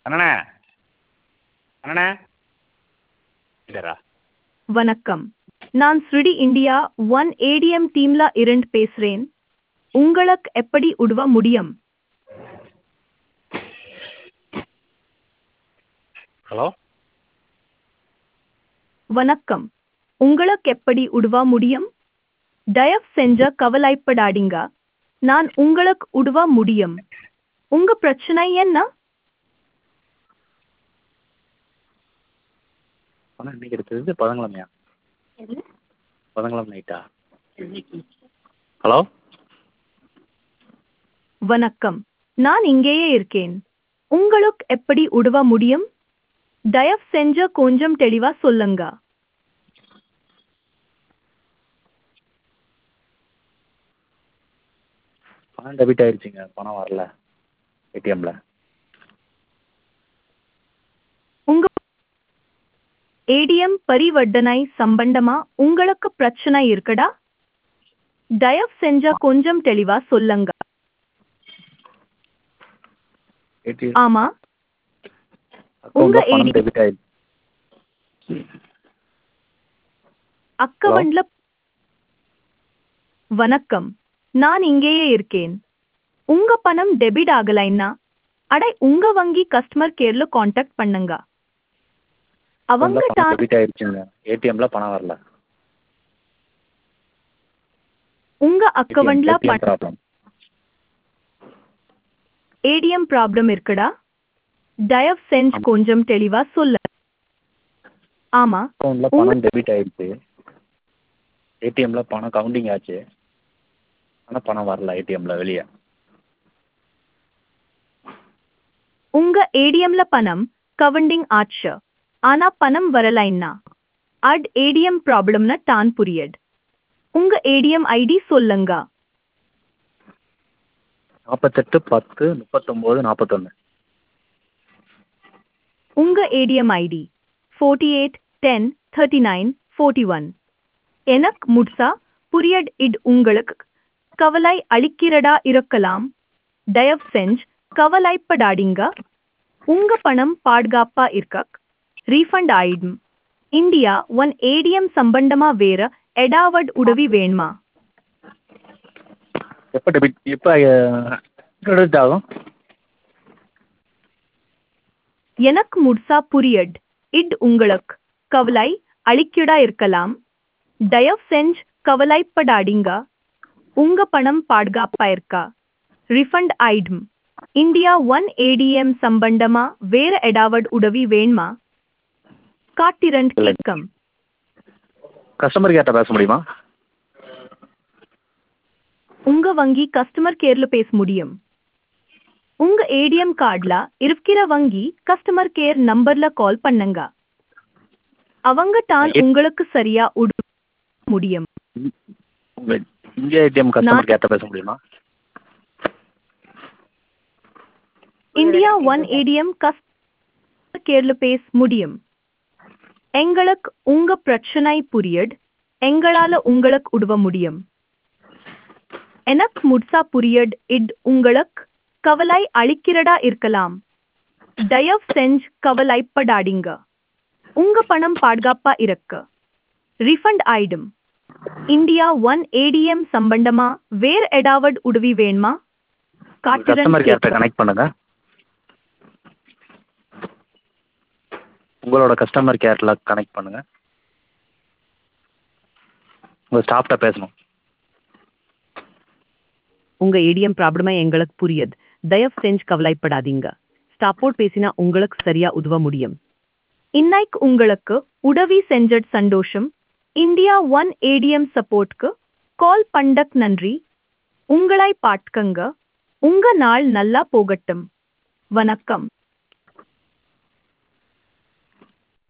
அண்ணனே அண்ணனே இல்லைடா வணக்கம் நான் ஸ்ருடி இந்தியா ஒன் ஏடிஎம் டீம்ல இருந்து பேசுறேன் உங்களுக்கு எப்படி உதவ முடியும் ஹலோ வணக்கம் உங்களுக்கு எப்படி உதவ முடியும் தயவு செஞ்ச கவலைப்படாதீங்க நான் உங்களுக்கு உதவ முடியும் உங்க பிரச்சனை என்ன பணம் இன்னைக்கு எடுத்தது பதங்கிழமையா பதங்கிழமை நைட்டா ஹலோ வணக்கம் நான் இங்கேயே இருக்கேன் உங்களுக்கு எப்படி உதவ முடியும் தயவு செஞ்ச கொஞ்சம் தெளிவா சொல்லுங்க பணம் டெபிட் ஆயிடுச்சுங்க பணம் வரல ஏடிஎம்ல உங்க ஏடிஎம் பரிவர்த்தனை சம்பந்தமா உங்களுக்கு பிரச்சனை இருக்குடா தயவு செஞ்ச கொஞ்சம் தெளிவா சொல்லுங்க ஏடிஎம் ஆமா அக்கௌண்ட்ல பணம் ADM டெபிட் ஆயிடுச்சு அக்கவுண்ட்ல வணக்கம் நான் இங்கேயே இருக்கேன் உங்க பணம் டெபிட் ஆகலைன்னா அடை உங்க வங்கி கஸ்டமர் கேர்ல காண்டாக்ட் பண்ணுங்க அவங்க அக்கௌண்ட்ல பணம் தான் டெபிட் ஆயிடுச்சுங்க ஏடிஎம்ல பணம் வரல உங்க அக்கவுண்ட்ல ஏடிஎம் பணம் ப்ராப்ளம் ஏடிஎம் ப்ராப்ளம் இருக்குடா தயவு செஞ்சு கொஞ்சம் தெளிவா சொல்ல ஆமா அக்கௌண்ட்ல உங்க பணம் டெபிட் ஆயிடுச்சு ஏடிஎம்ல பணம் கவுண்டிங் ஆச்சு ஆனால் பணம் வரல ஏடிஎம்ல வெளியே உங்க ஏடிஎம்ல பணம் கவண்டிங் ஆச்சு ஆனா பணம் வரலைன்னா அட் ஏடிஎம் ப்ராப்ளம்னு தான் புரியட் உங்க ஏடிஎம் ஐடி சொல்லுங்க நாற்பத்தெட்டு பத்து முப்பத்தொம்போது நாற்பத்தொன்று உங்க ATM ID forty eight ten thirty nine forty one எனக்கு முட்சா புரியட் இட் உங்களுக்கு கவலை அளிக்கிறடா இருக்கலாம் தயவு செஞ்சு கவலைப்படாதீங்க உங்க பணம் பாதுகாப்பா இருக்க ரீஃபண்ட் ஆயிடும் இந்தியா ஒன் ஏடிஎம் சம்பந்தமா வேற எடாவட் உதவி வேணுமா எப்போ டெபிட் எப்போ கிரெடிட் ஆகும் எனக்கு முட்சா புரியட் இட் உங்களுக்கு கவலை அளிக்கிறடா இருக்கலாம் தயவு செஞ்சு கவலைப்படாதீங்க உங்க பணம் பாதுகாப்பா இருக்கா ரிஃபண்ட் ஆயிடும் இந்தியா ஒன் ஏடிஎம் சம்பந்தமா வேற எடாவட் உதவி வேணுமா காட்டிரண்ட் இல்லை கேட்கம் கஸ்டமர் கேர்ட்ட பேச முடியுமா உங்க வங்கி கஸ்டமர் கேர்ல பேச முடியும் உங்க ஏடிஎம் கார்டுல இருக்கிற வங்கி கஸ்டமர் கேர் நம்பர்ல கால் பண்ணுங்க அவங்க தான் எ- உங்களுக்கு சரியா உதவ முடியும் உங்கள் இந்தியா ஏடிஎம் கஸ்டமர் நான் கேர்ட்ட பேச முடியுமா இந்தியா ஒன் ஏடிஎம் கஸ்டமர் கேர்ல பேச முடியும் எங்களுக்கு உங்க பிரச்சனை புரியட் எங்களால உங்களுக்கு உதவ முடியும் எனக்கு முட்சா புரியட் இட் உங்களுக்கு கவலை அளிக்கிறடா இருக்கலாம் தயவு செஞ்சு கவலைப்படாதீங்க உங்க பணம் பாதுகாப்பா இருக்கு ரிஃபண்ட் ஆயிடும் இந்தியா ஒன் ஏடிஎம் சம்பந்தமா வேற எடாவட் உதவி வேணுமா காட்டுறன் கஸ்டமர் கேர்ட்ட கேட்க கனெக்ட் பண்ணுங்க உங்களோட கஸ்டமர் கேர்ல கனெக்ட் பண்ணுங்க உங்கள் ஸ்டாஃப்ட்ட பேசணும் உங்க ஏடிஎம் ப்ராப்ளமா எங்களுக்கு புரியுது தயவு செஞ்சு கவலைப்படாதீங்க ஸ்டாப்போட் பேசினா உங்களுக்கு சரியா உதவ முடியும் இன்னைக்கு உங்களுக்கு உதவி செஞ்சட் சந்தோஷம் இந்தியா ஒன் ஏடிஎம் சப்போர்ட்க்கு கால் பண்டக் நன்றி உங்களை பாட்கங்க உங்க நாள் நல்லா போகட்டும் வணக்கம்